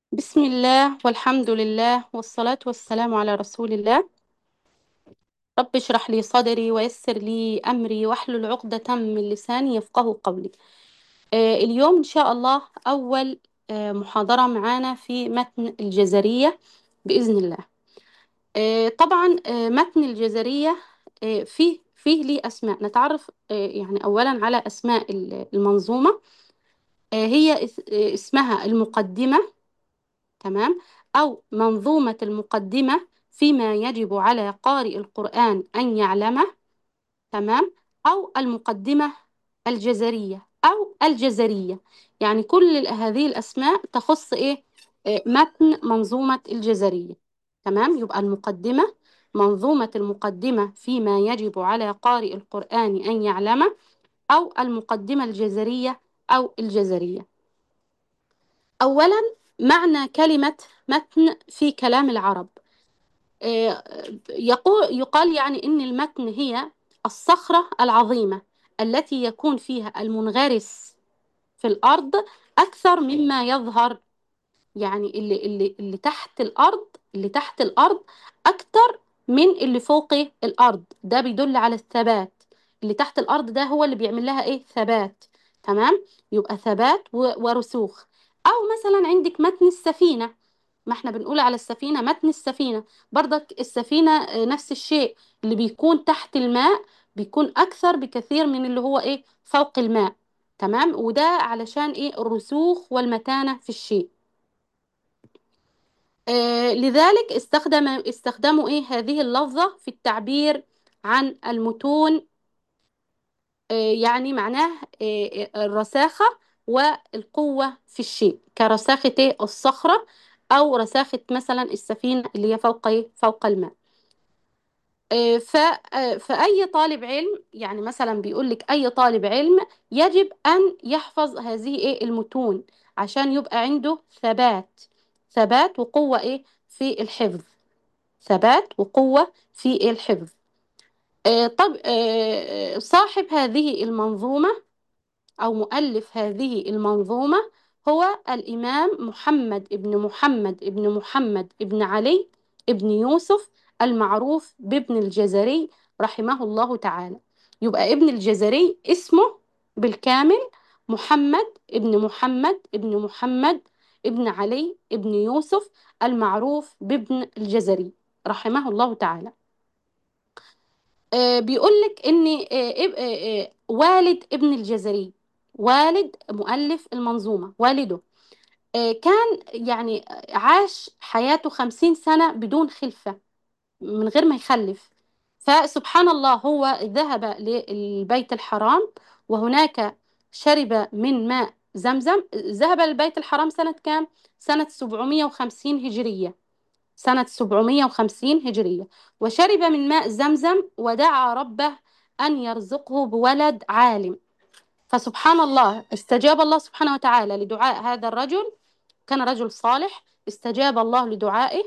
بسم الله والحمد لله والصلاة والسلام على رسول الله رب اشرح لي صدري ويسر لي أمري واحلل عقدة من لساني يفقه قولي آه اليوم إن شاء الله أول آه محاضرة معانا في متن الجزرية بإذن الله آه طبعا آه متن الجزرية آه فيه فيه لي أسماء نتعرف آه يعني أولا على أسماء المنظومة آه هي اس- آه اسمها المقدمة تمام أو منظومة المقدمة فيما يجب على قارئ القرآن أن يعلمه تمام أو المقدمة الجزرية أو الجزرية يعني كل ال- هذه الأسماء تخص إيه آه، متن منظومة الجزرية تمام يبقى المقدمة منظومة المقدمة فيما يجب على قارئ القرآن أن يعلمه أو المقدمة الجزرية أو الجزرية أولا معنى كلمة متن في كلام العرب آه، يقول يقال يعني إن المتن هي الصخرة العظيمة التي يكون فيها المنغرس في الأرض أكثر مما يظهر يعني اللي اللي اللي تحت الأرض اللي تحت الأرض أكتر من اللي فوق الأرض ده بيدل على الثبات اللي تحت الأرض ده هو اللي بيعمل لها إيه ثبات تمام يبقى ثبات و- ورسوخ أو مثلا عندك متن السفينة ما احنا بنقول على السفينة متن السفينة برضك السفينة آه، نفس الشيء اللي بيكون تحت الماء بيكون أكثر بكثير من اللي هو إيه فوق الماء تمام وده علشان إيه الرسوخ والمتانة في الشيء آه، لذلك استخدم استخدموا ايه هذه اللفظة في التعبير عن المتون آه، يعني معناه آه، آه، الرساخة والقوة في الشيء كرساخة ايه الصخرة أو رساخة مثلا السفينة اللي هي فوق ايه فوق الماء آه، ف آه، فأي طالب علم يعني مثلا بيقول لك أي طالب علم يجب أن يحفظ هذه ايه المتون عشان يبقى عنده ثبات ثبات وقوة ايه في الحفظ ثبات وقوة في الحفظ آه، طب آه، صاحب هذه المنظومة أو مؤلف هذه المنظومة هو الإمام محمد ابن محمد ابن محمد ابن علي ابن يوسف المعروف بابن الجزري رحمه الله تعالى يبقى ابن الجزري اسمه بالكامل محمد ابن محمد ابن محمد ابن علي ابن يوسف المعروف بابن الجزري رحمه الله تعالى آه، بيقول لك ان آه، إب- آه، آه، والد ابن الجزري والد مؤلف المنظومة والده آه، كان يعني عاش حياته خمسين سنة بدون خلفة من غير ما يخلف فسبحان الله هو ذهب للبيت الحرام وهناك شرب من ماء زمزم ذهب للبيت الحرام سنة كام؟ سنة 750 هجرية سنة 750 هجرية وشرب من ماء زمزم ودعا ربه أن يرزقه بولد عالم فسبحان الله استجاب الله سبحانه وتعالى لدعاء هذا الرجل كان رجل صالح استجاب الله لدعائه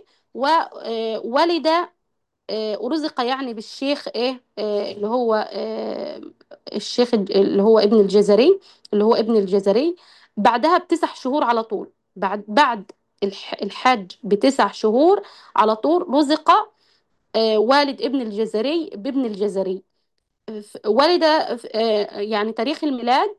وولد ورزق يعني بالشيخ ايه آه، اللي هو آه، الشيخ الج- اللي هو ابن الجزري اللي هو ابن الجزري بعدها بتسع شهور على طول بعد بعد الح- الحج بتسع شهور على طول رزق آه، والد ابن الجزري بابن الجزري ف- ولد آه، يعني تاريخ الميلاد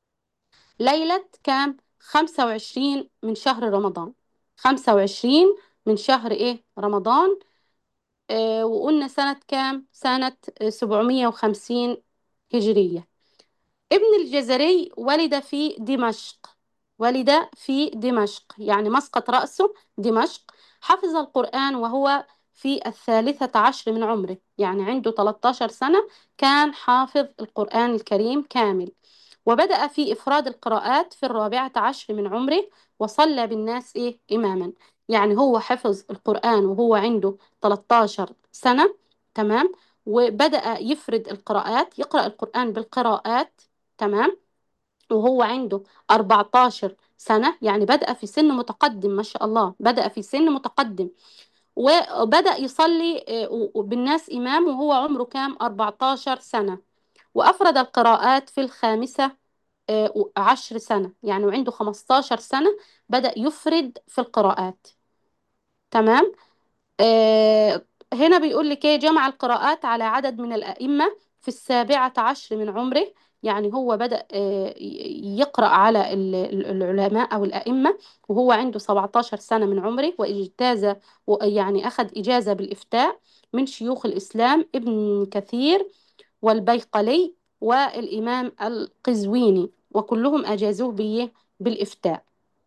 ليلة كام 25 من شهر رمضان 25 من شهر ايه رمضان آه، وقلنا سنة كام سنة آه، 750 هجرية ابن الجزري ولد في دمشق ولد في دمشق يعني مسقط رأسه دمشق حفظ القرآن وهو في الثالثة عشر من عمره يعني عنده 13 سنة كان حافظ القرآن الكريم كامل وبدأ في إفراد القراءات في الرابعة عشر من عمره وصلى بالناس إيه إماما يعني هو حفظ القرآن وهو عنده 13 سنة تمام وبدأ يفرد القراءات يقرأ القرآن بالقراءات تمام وهو عنده 14 سنة يعني بدأ في سن متقدم ما شاء الله بدأ في سن متقدم وبدأ يصلي آه، بالناس إمام وهو عمره كام 14 سنة وأفرد القراءات في الخامسة آه، عشر سنة يعني وعنده 15 سنة بدأ يفرد في القراءات تمام آه، هنا بيقول لك ايه جمع القراءات على عدد من الأئمة في السابعة عشر من عمره يعني هو بدأ آه، ي- يقرأ على ال- ال- العلماء أو الأئمة وهو عنده 17 سنة من عمره واجتاز و- يعني أخذ إجازة بالإفتاء من شيوخ الإسلام ابن كثير والبيقلي والإمام القزويني وكلهم أجازوه بيه بالإفتاء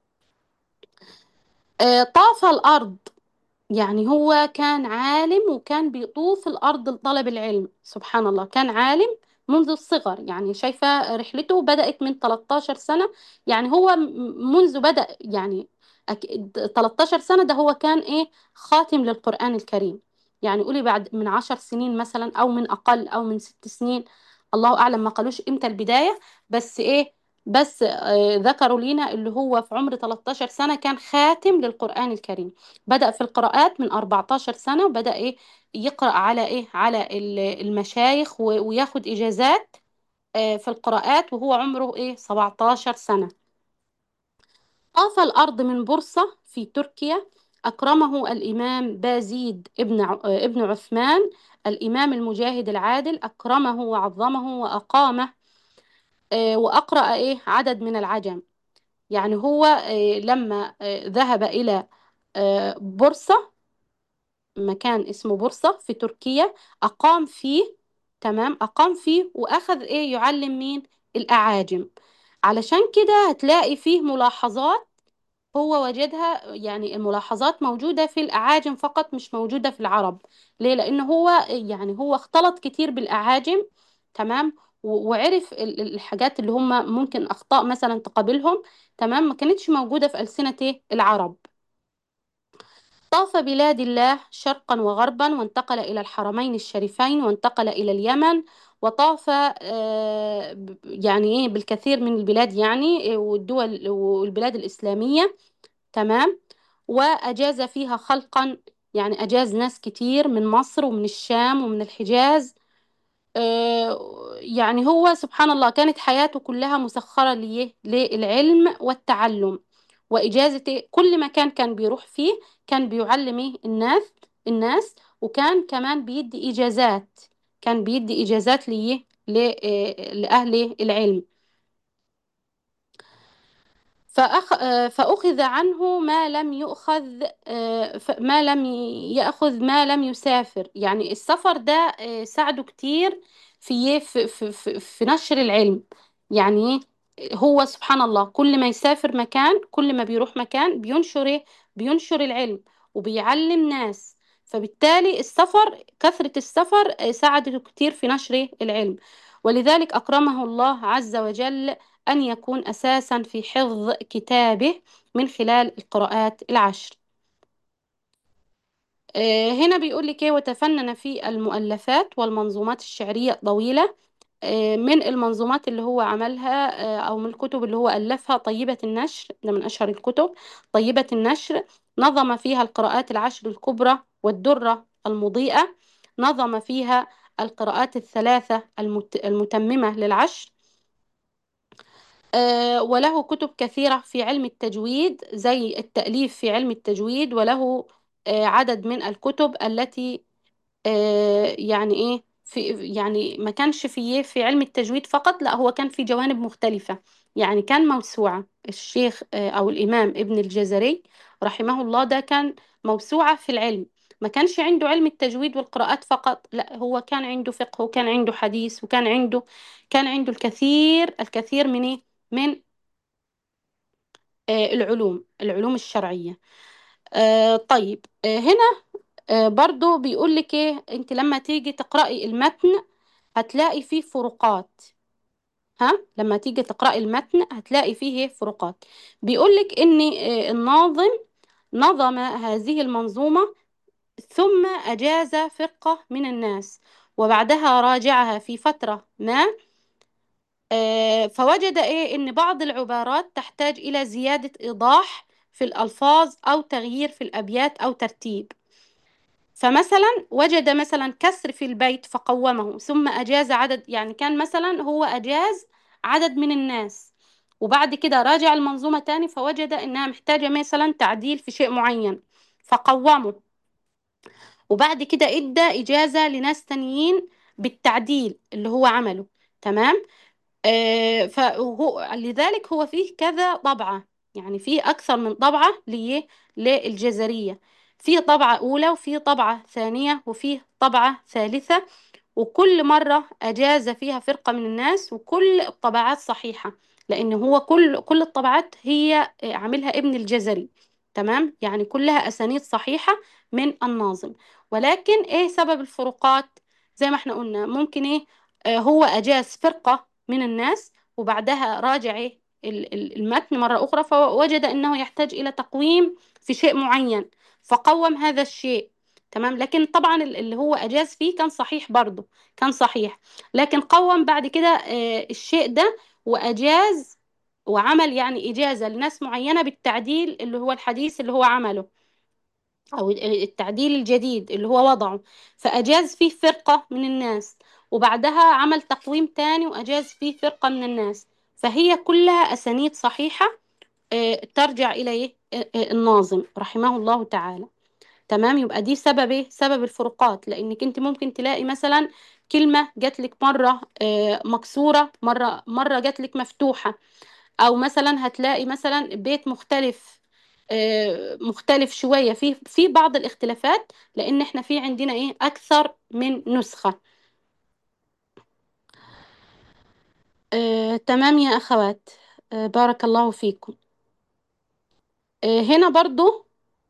آه، طاف الأرض يعني هو كان عالم وكان بيطوف الأرض لطلب العلم سبحان الله كان عالم منذ الصغر يعني شايفة رحلته بدأت من 13 سنة يعني هو م- منذ بدأ يعني أك- 13 سنة ده هو كان إيه خاتم للقرآن الكريم يعني قولي بعد من 10 سنين مثلا أو من أقل أو من ست سنين الله أعلم ما قالوش إمتى البداية بس إيه بس آه ذكروا لينا اللي هو في عمر 13 سنة كان خاتم للقرآن الكريم بدأ في القراءات من 14 سنة وبدأ إيه يقرأ على إيه على ال- المشايخ و- وياخد إجازات آه، في القراءات وهو عمره إيه 17 سنة طاف الأرض من بورصة في تركيا أكرمه الإمام بازيد ابن ع- آه، ابن عثمان الإمام المجاهد العادل أكرمه وعظمه وأقامه آه، وأقرأ إيه عدد من العجم يعني هو آه، لما آه، ذهب إلى آه، بورصة مكان اسمه بورصة في تركيا أقام فيه تمام أقام فيه وأخذ إيه يعلم مين الأعاجم علشان كده هتلاقي فيه ملاحظات هو وجدها يعني الملاحظات موجودة في الأعاجم فقط مش موجودة في العرب ليه؟ لأن هو يعني هو اختلط كتير بالأعاجم تمام و- وعرف ال- ال- الحاجات اللي هم ممكن أخطاء مثلا تقابلهم تمام ما كانتش موجودة في ألسنة إيه؟ العرب طاف بلاد الله شرقا وغربا وانتقل إلى الحرمين الشريفين وانتقل إلى اليمن وطاف آه، ب- يعني إيه بالكثير من البلاد يعني آه، والدول والبلاد الإسلامية تمام وأجاز فيها خلقا يعني أجاز ناس كتير من مصر ومن الشام ومن الحجاز آه، يعني هو سبحان الله كانت حياته كلها مسخرة ليه؟ للعلم والتعلم وإجازة كل مكان كان بيروح فيه كان بيعلم إيه؟ الناس الناس وكان كمان بيدي إجازات كان بيدي إجازات ليه؟ ل- آه، لأهل العلم فأخ... آه، فأخذ عنه ما لم يؤخذ آه، ف- ما لم ي- يأخذ ما لم يسافر يعني السفر ده آه، ساعده كتير في في في في, في نشر العلم يعني إيه؟ هو سبحان الله كل ما يسافر مكان كل ما بيروح مكان بينشر إيه؟ بينشر العلم وبيعلم ناس فبالتالي السفر كثرة السفر آه، ساعدته كتير في نشر إيه؟ العلم ولذلك أكرمه الله عز وجل أن يكون أساسا في حفظ كتابه من خلال القراءات العشر آه، هنا بيقول لك ايه وتفنن في المؤلفات والمنظومات الشعرية الطويلة آه، من المنظومات اللي هو عملها آه، أو من الكتب اللي هو ألفها طيبة النشر ده من أشهر الكتب طيبة النشر نظم فيها القراءات العشر الكبرى والدرة المضيئة نظم فيها القراءات الثلاثة المت- المتممة للعشر آه، وله كتب كثيرة في علم التجويد زي التأليف في علم التجويد وله آه، عدد من الكتب التي آه، يعني ايه في يعني ما كانش في في علم التجويد فقط لا هو كان في جوانب مختلفة يعني كان موسوعة الشيخ آه، أو الإمام ابن الجزري رحمه الله ده كان موسوعة في العلم ما كانش عنده علم التجويد والقراءات فقط لا هو كان عنده فقه وكان عنده حديث وكان عنده كان عنده الكثير الكثير من ايه من آه، العلوم العلوم الشرعية آه، طيب آه، هنا آه، برضو بيقول لك ايه انت لما تيجي تقرأي المتن هتلاقي فيه فروقات ها لما تيجي تقرأي المتن هتلاقي فيه إيه؟ فروقات بيقول لك ان آه، الناظم نظم هذه المنظومة ثم أجاز فرقة من الناس وبعدها راجعها في فترة ما آه، فوجد إيه إن بعض العبارات تحتاج إلى زيادة إيضاح في الألفاظ أو تغيير في الأبيات أو ترتيب فمثلا وجد مثلا كسر في البيت فقومه ثم أجاز عدد يعني كان مثلا هو أجاز عدد من الناس وبعد كده راجع المنظومة تاني فوجد إنها محتاجة مثلا تعديل في شيء معين فقومه وبعد كده ادى إجازة لناس تانيين بالتعديل اللي هو عمله تمام آه فهو لذلك هو فيه كذا طبعة يعني فيه أكثر من طبعة ليه للجزرية فيه طبعة أولى وفيه طبعة ثانية وفيه طبعة ثالثة وكل مرة أجاز فيها فرقة من الناس وكل الطبعات صحيحة لأن هو كل كل الطبعات هي عاملها ابن الجزري تمام يعني كلها أسانيد صحيحة من الناظم ولكن إيه سبب الفروقات زي ما احنا قلنا ممكن إيه آه هو أجاز فرقة من الناس وبعدها راجع إيه ال- ال- المتن مرة أخرى فوجد أنه يحتاج إلى تقويم في شيء معين فقوم هذا الشيء تمام لكن طبعا ال- اللي هو أجاز فيه كان صحيح برضه كان صحيح لكن قوم بعد كده آه، الشيء ده وأجاز وعمل يعني إجازة لناس معينة بالتعديل اللي هو الحديث اللي هو عمله أو التعديل الجديد اللي هو وضعه فأجاز فيه فرقة من الناس وبعدها عمل تقويم تاني وأجاز فيه فرقة من الناس فهي كلها أسانيد صحيحة آه، ترجع إلى إيه؟ آه، آه، الناظم رحمه الله تعالى تمام يبقى دي سبب ايه سبب الفروقات لانك انت ممكن تلاقي مثلا كلمة جات لك مرة آه، مكسورة مرة مرة جات لك مفتوحة او مثلا هتلاقي مثلا بيت مختلف آه، مختلف شوية في في بعض الاختلافات لان احنا في عندنا ايه اكثر من نسخة آه، تمام يا اخوات آه، بارك الله فيكم آه، هنا برضو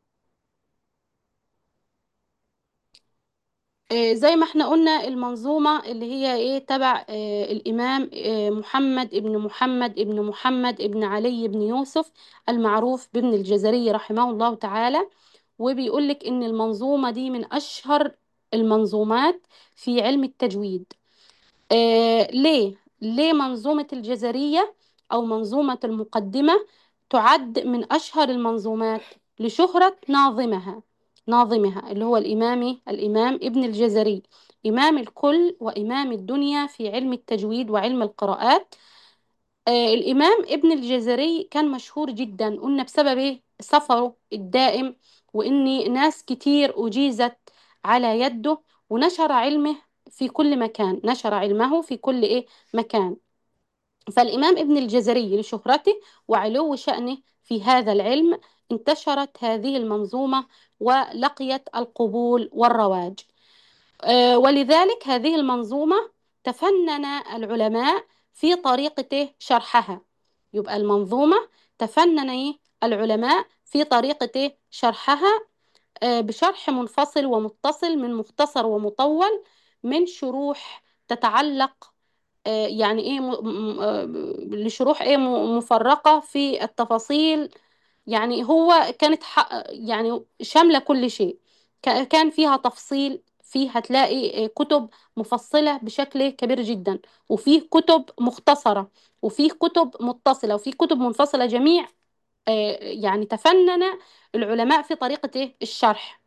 آه، زي ما احنا قلنا المنظومة اللي هي ايه تبع آه، الإمام آه، محمد ابن محمد ابن محمد ابن علي بن يوسف المعروف بابن الجزري رحمه الله تعالى وبيقول لك إن المنظومة دي من أشهر المنظومات في علم التجويد آه ليه؟ ليه منظومة الجزرية أو منظومة المقدمة تعد من أشهر المنظومات لشهرة ناظمها ناظمها اللي هو الإمام الإمام ابن الجزري إمام الكل وإمام الدنيا في علم التجويد وعلم القراءات آه الإمام ابن الجزري كان مشهور جدا قلنا بسبب إيه؟ سفره الدائم وإن ناس كتير أجيزت على يده ونشر علمه في كل مكان نشر علمه في كل إيه مكان فالإمام ابن الجزري لشهرته وعلو شأنه في هذا العلم انتشرت هذه المنظومة ولقيت القبول والرواج آه، ولذلك هذه المنظومة تفنن العلماء في طريقة شرحها يبقى المنظومة تفنن إيه؟ العلماء في طريقة شرحها آه، بشرح منفصل ومتصل من مختصر ومطول من شروح تتعلق آه، يعني ايه م- م- آه، لشروح ايه م- مفرقة في التفاصيل يعني هو كانت ح- يعني شاملة كل شيء ك- كان فيها تفصيل فيها تلاقي آه، كتب مفصلة بشكل كبير جدا وفيه كتب مختصرة وفيه كتب متصلة وفيه كتب منفصلة جميع آه، يعني تفنن العلماء في طريقة إيه؟ الشرح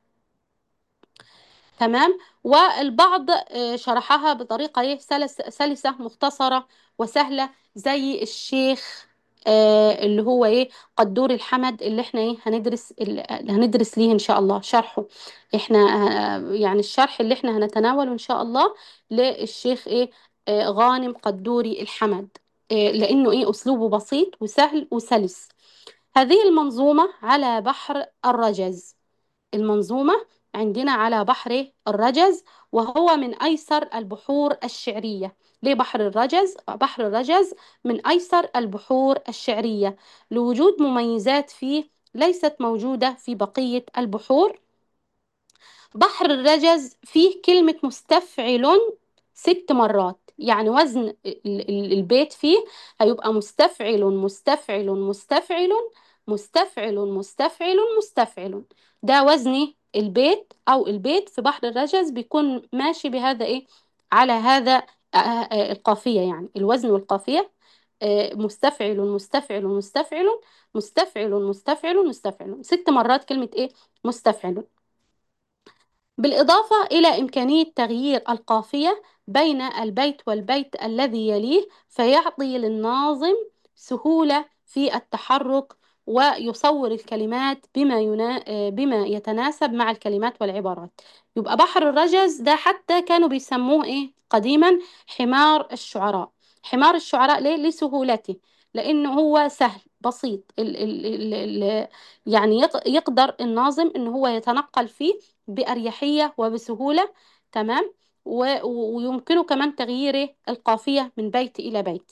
تمام والبعض آه، شرحها بطريقة إيه؟ سلس سلسة مختصرة وسهلة زي الشيخ آه، اللي هو ايه قدور الحمد اللي احنا ايه هندرس اللي هندرس ليه ان شاء الله شرحه احنا آه، يعني الشرح اللي احنا هنتناوله ان شاء الله للشيخ ايه آه، غانم قدوري الحمد آه، لانه ايه اسلوبه بسيط وسهل وسلس هذه المنظومة على بحر الرجز المنظومة عندنا على بحر الرجز وهو من أيسر البحور الشعرية ليه بحر الرجز؟ بحر الرجز من أيسر البحور الشعرية لوجود مميزات فيه ليست موجودة في بقية البحور بحر الرجز فيه كلمة مستفعل ست مرات يعني وزن ال- ال- البيت فيه هيبقى مستفعل مستفعل مستفعل مستفعل مستفعل مستفعل ده وزن البيت أو البيت في بحر الرجز بيكون ماشي بهذا إيه على هذا آه، آه، القافية يعني الوزن والقافية آه، مستفعل مستفعل مستفعل مستفعل مستفعل مستفعل ست مرات كلمة إيه مستفعل بالإضافة إلى إمكانية تغيير القافية بين البيت والبيت الذي يليه فيعطي للناظم سهولة في التحرك ويصور الكلمات بما ينا... بما يتناسب مع الكلمات والعبارات يبقى بحر الرجز ده حتى كانوا بيسموه إيه قديما حمار الشعراء حمار الشعراء ليه؟ لسهولته لأنه هو سهل بسيط ال ال ال ال يعني يق- يقدر الناظم إن هو يتنقل فيه بأريحية وبسهولة تمام و- و- ويمكنه كمان تغيير القافية من بيت إلى بيت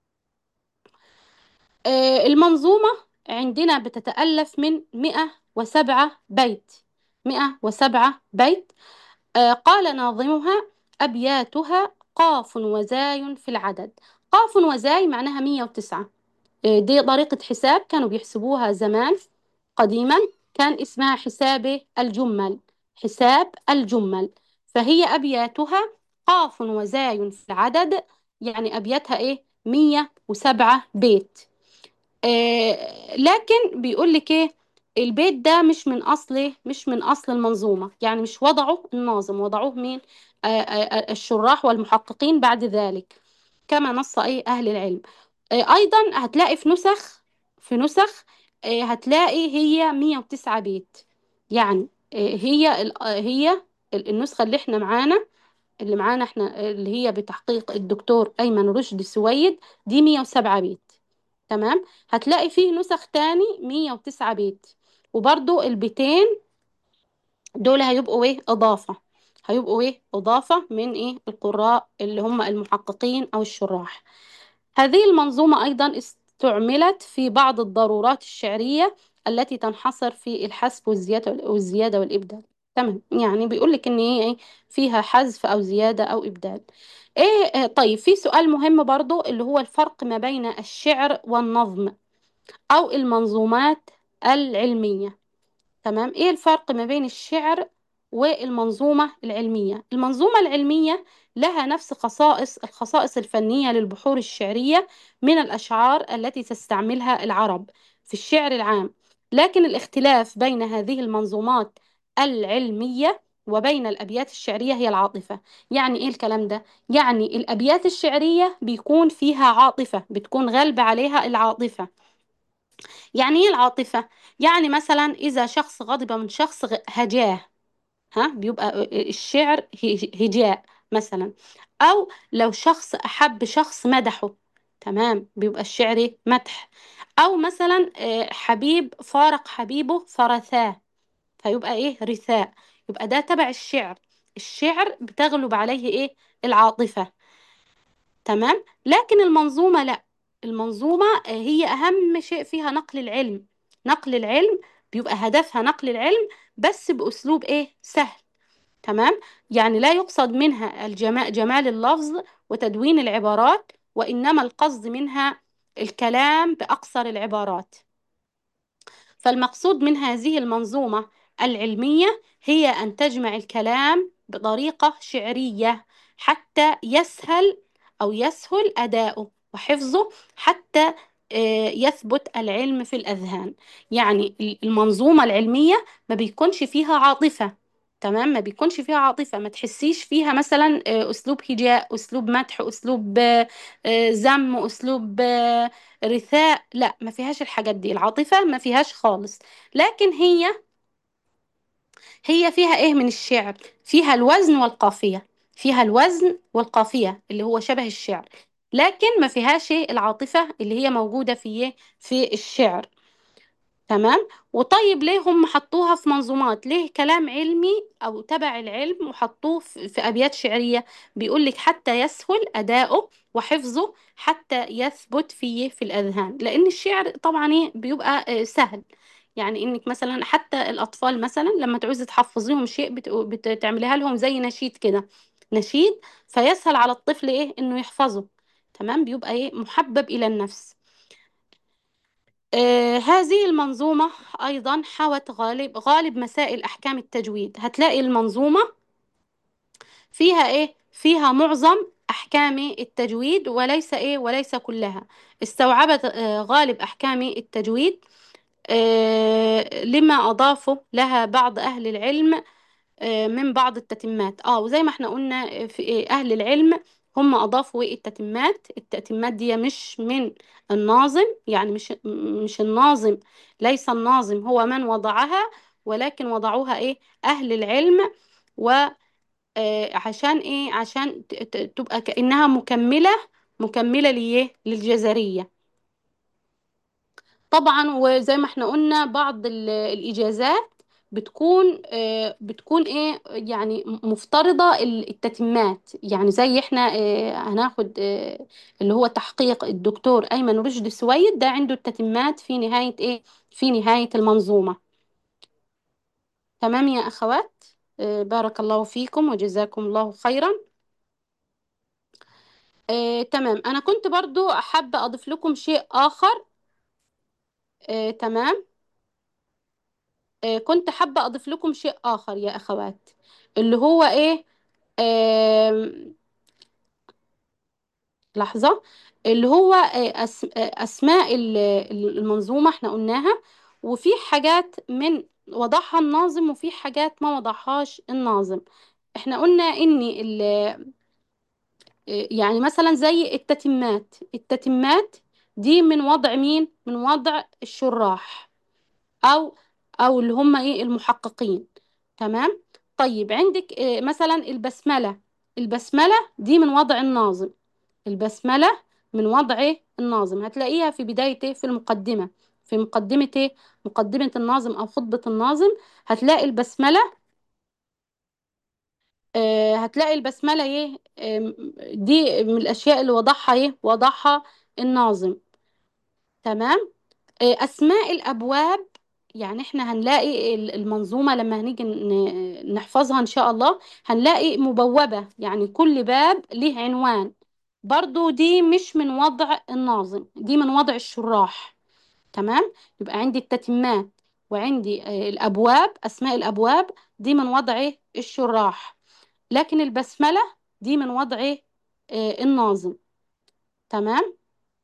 آه، المنظومة عندنا بتتألف من 107 بيت 107 بيت آه، قال ناظمها أبياتها قاف وزاي في العدد قاف وزاي معناها 109 آه، دي طريقة حساب كانوا بيحسبوها زمان قديما كان اسمها حساب الجمل حساب الجمل فهي أبياتها قاف وزاي في العدد يعني أبياتها إيه 107 بيت آه لكن بيقول لك ايه البيت ده مش من اصل مش من اصل المنظومه يعني مش وضعه الناظم وضعوه مين آه آه آه، الشراح والمحققين بعد ذلك كما نص ايه اهل العلم آه ايضا هتلاقي في نسخ في نسخ آه هتلاقي هي 109 بيت يعني آه هي ال- آه، هي ال- النسخه اللي احنا معانا اللي معانا احنا اللي هي بتحقيق الدكتور ايمن رشدي سويد دي 107 بيت تمام هتلاقي فيه نسخ تاني 109 بيت وبرضو البيتين دول هيبقوا ايه اضافة هيبقوا ايه اضافة من ايه القراء اللي هم المحققين او الشراح هذه المنظومة ايضا استعملت في بعض الضرورات الشعرية التي تنحصر في الحذف والزيادة والزيادة والإبدال تمام يعني بيقول لك ان هي ايه فيها حذف او زيادة او إبدال ايه آه، طيب في سؤال مهم برضو اللي هو الفرق ما بين الشعر والنظم أو المنظومات العلمية تمام إيه الفرق ما بين الشعر والمنظومة العلمية المنظومة العلمية لها نفس خصائص الخصائص الفنية للبحور الشعرية من الأشعار التي تستعملها العرب في الشعر العام لكن الاختلاف بين هذه المنظومات العلمية وبين الأبيات الشعرية هي العاطفة يعني إيه الكلام ده؟ يعني الأبيات الشعرية بيكون فيها عاطفة بتكون غالبة عليها العاطفة يعني ايه العاطفة؟ يعني مثلا إذا شخص غضب من شخص غ- هجاه ها بيبقى الشعر ه- هجاء مثلا أو لو شخص أحب شخص مدحه تمام بيبقى الشعر إيه؟ مدح أو مثلا آه، حبيب فارق حبيبه فرثاه فيبقى إيه رثاء يبقى ده تبع الشعر الشعر بتغلب عليه إيه العاطفة تمام لكن المنظومة لا المنظومة آه، هي أهم شيء فيها نقل العلم نقل العلم بيبقى هدفها نقل العلم بس بأسلوب إيه سهل تمام يعني لا يقصد منها الجمال جمال اللفظ وتدوين العبارات وإنما القصد منها الكلام بأقصر العبارات فالمقصود من هذه المنظومة العلمية هي أن تجمع الكلام بطريقة شعرية حتى يسهل أو يسهل أداؤه وحفظه حتى آه، يثبت العلم في الأذهان يعني المنظومة العلمية ما بيكونش فيها عاطفة تمام ما بيكونش فيها عاطفة ما تحسيش فيها مثلا آه، أسلوب هجاء أسلوب مدح أسلوب آه، آه، ذم أسلوب آه، رثاء لا ما فيهاش الحاجات دي العاطفة ما فيهاش خالص لكن هي هي فيها ايه من الشعر فيها الوزن والقافية فيها الوزن والقافية اللي هو شبه الشعر لكن ما فيهاش العاطفة اللي هي موجودة في إيه؟ في الشعر تمام وطيب ليه هم حطوها في منظومات ليه كلام علمي او تبع العلم وحطوه في في ابيات شعريه بيقول لك حتى يسهل اداؤه وحفظه حتى يثبت فيه في الاذهان لان الشعر طبعا ايه بيبقى آه، سهل يعني انك مثلا حتى الاطفال مثلا لما تعوزي تحفظيهم شيء بت- بتعمليها لهم زي نشيد كده نشيد فيسهل على الطفل ايه انه يحفظه تمام بيبقى ايه محبب الى النفس آه، هذه المنظومة أيضا حوت غالب غالب مسائل أحكام التجويد هتلاقي المنظومة فيها إيه؟ فيها معظم أحكام التجويد وليس إيه؟ وليس كلها استوعبت آه، غالب أحكام التجويد آه، لما أضافوا لها بعض أهل العلم آه، من بعض التتمات اه وزي ما احنا قلنا آه، في آه، اهل العلم هم اضافوا التتمات التتمات دي مش من الناظم يعني مش مش الناظم ليس الناظم هو من وضعها ولكن وضعوها ايه اهل العلم و آه، عشان ايه عشان ت- ت- تبقى كأنها مكملة مكملة ليه للجزرية طبعا وزي ما احنا قلنا بعض ال- الإجازات بتكون آه، بتكون ايه يعني مفترضة ال- التتمات يعني زي احنا آه، هناخد آه، اللي هو تحقيق الدكتور أيمن رشدي سويد ده عنده التتمات في نهاية ايه في نهاية المنظومة تمام يا أخوات آه، بارك الله فيكم وجزاكم الله خيرا آه، تمام أنا كنت برضو حابة أضيف لكم شيء آخر آه، تمام آه، كنت حابة أضيف لكم شيء آخر يا أخوات اللي هو إيه آم، لحظة اللي هو آه، أس- آه، أسماء ال- ال- المنظومة إحنا قلناها وفي حاجات من وضعها الناظم وفي حاجات ما وضعهاش الناظم إحنا قلنا إن ال- آه، يعني مثلا زي التتمات التتمات دي من وضع مين؟ من وضع الشراح او او اللي هم ايه المحققين تمام طيب عندك إيه مثلا البسملة البسملة دي من وضع الناظم البسملة من وضع إيه؟ الناظم هتلاقيها في بداية إيه؟ في المقدمة في مقدمة ايه مقدمة الناظم او خطبة الناظم هتلاقي البسملة آه هتلاقي البسملة ايه آم، دي من الاشياء اللي وضعها ايه وضعها الناظم تمام آه، أسماء الأبواب يعني احنا هنلاقي ال- المنظومة لما هنيجي ن- نحفظها إن شاء الله هنلاقي مبوبة يعني كل باب ليه عنوان برضو دي مش من وضع الناظم دي من وضع الشراح تمام يبقى عندي التتمات وعندي آه، الأبواب أسماء الأبواب دي من وضع إيه؟ الشراح لكن البسملة دي من وضع إيه؟ آه، الناظم تمام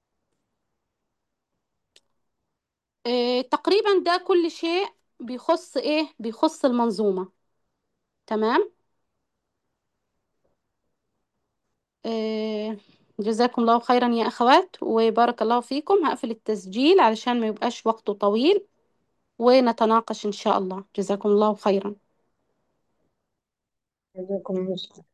آه، تقريبا ده كل شيء بيخص ايه بيخص المنظومة تمام آه، جزاكم الله خيرا يا اخوات وبارك الله فيكم هقفل التسجيل علشان ما يبقاش وقته طويل ونتناقش ان شاء الله جزاكم الله خيرا جزاكم الله